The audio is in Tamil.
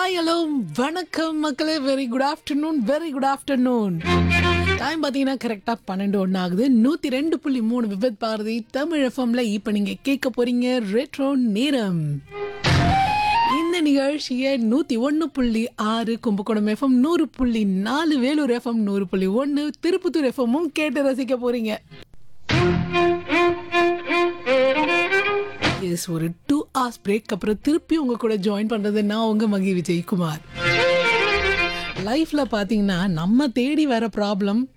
ஹாய் ஹலோ வணக்கம் மக்களே very good afternoon very good afternoon time பார்த்தீங்கன்னா கரெக்டாக பன்னெண்டு ஒன்று ஆகுது நூற்றி ரெண்டு புள்ளி மூணு விபத் பாரதி தமிழ் எஃப்எம்ல இப்போ நீங்கள் கேட்க போறீங்க ரெட்ரோ நேரம் இந்த நிகழ்ச்சியை நூற்றி ஒன்று புள்ளி ஆறு கும்பகோணம் எஃப்எம் நூறு புள்ளி நாலு வேலூர் எஃப்எம் நூறு புள்ளி ஒன்று திருப்பத்தூர் எஃப்எம்மும் கேட்டு ரசிக்க போறீங்க எஸ் ஒரு டூ ஹவர்ஸ் பிரேக் அப்புறம் திருப்பி உங்க கூட ஜாயின் பண்றது நான் உங்க மகி விஜயகுமார் லைஃப்ல பாத்தீங்கன்னா நம்ம தேடி வர ப்ராப்ளம்